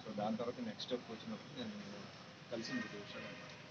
so దాని తర్వాత next step వచ్చినప్పుడు నేను కలిసి మీకు విషయాలు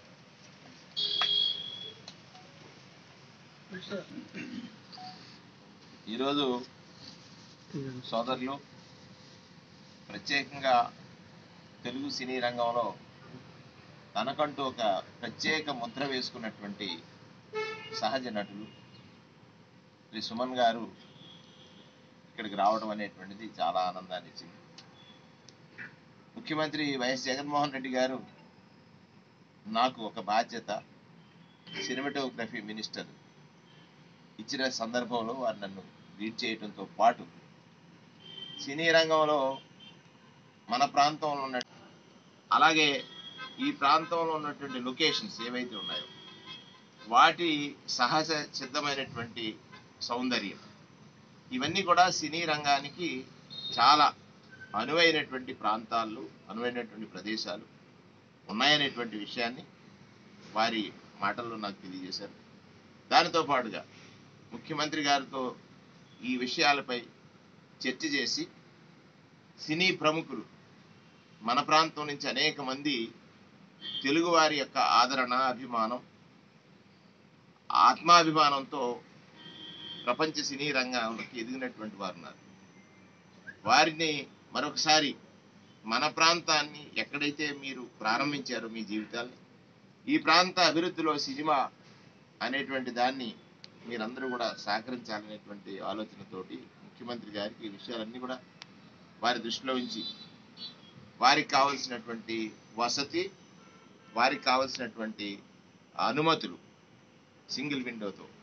ఈరోజు సోదరులు ప్రత్యేకంగా తెలుగు సినీ రంగంలో తనకంటూ ఒక ప్రత్యేక ముద్ర వేసుకున్నటువంటి సహజ నటులు శ్రీ సుమన్ గారు ఇక్కడికి రావడం అనేటువంటిది చాలా ఆనందాన్ని ఇచ్చింది ముఖ్యమంత్రి వైఎస్ జగన్మోహన్ రెడ్డి గారు నాకు ఒక బాధ్యత సినిమాటోగ్రఫీ మినిస్టర్ ఇచ్చిన సందర్భంలో వారు నన్ను లీడ్ చేయడంతో పాటు సినీ రంగంలో మన ప్రాంతంలో ఉన్న అలాగే ఈ ప్రాంతంలో ఉన్నటువంటి లొకేషన్స్ ఏవైతే ఉన్నాయో వాటి సహజ సిద్ధమైనటువంటి సౌందర్యం ఇవన్నీ కూడా సినీ రంగానికి చాలా అనువైనటువంటి ప్రాంతాలు అనువైనటువంటి ప్రదేశాలు ఉన్నాయనేటువంటి విషయాన్ని వారి మాటల్లో నాకు తెలియజేశారు దానితో పాటుగా ముఖ్యమంత్రి గారితో ఈ విషయాలపై చర్చ చేసి సినీ ప్రముఖులు మన ప్రాంతం నుంచి అనేక మంది తెలుగువారి యొక్క ఆదరణ అభిమానం ఆత్మాభిమానంతో ప్రపంచ సినీ రంగంలోకి ఎదిగినటువంటి వారు ఉన్నారు వారిని మరొకసారి మన ప్రాంతాన్ని ఎక్కడైతే మీరు ప్రారంభించారో మీ జీవితాల్ని ఈ ప్రాంత అభివృద్ధిలో సినిమా అనేటువంటి దాన్ని మీరందరూ కూడా సహకరించాలనేటువంటి ఆలోచనతోటి ముఖ్యమంత్రి గారికి ఈ విషయాలన్నీ కూడా వారి దృష్టిలో ఉంచి వారికి కావలసినటువంటి వసతి వారికి కావలసినటువంటి అనుమతులు సింగిల్ విండోతో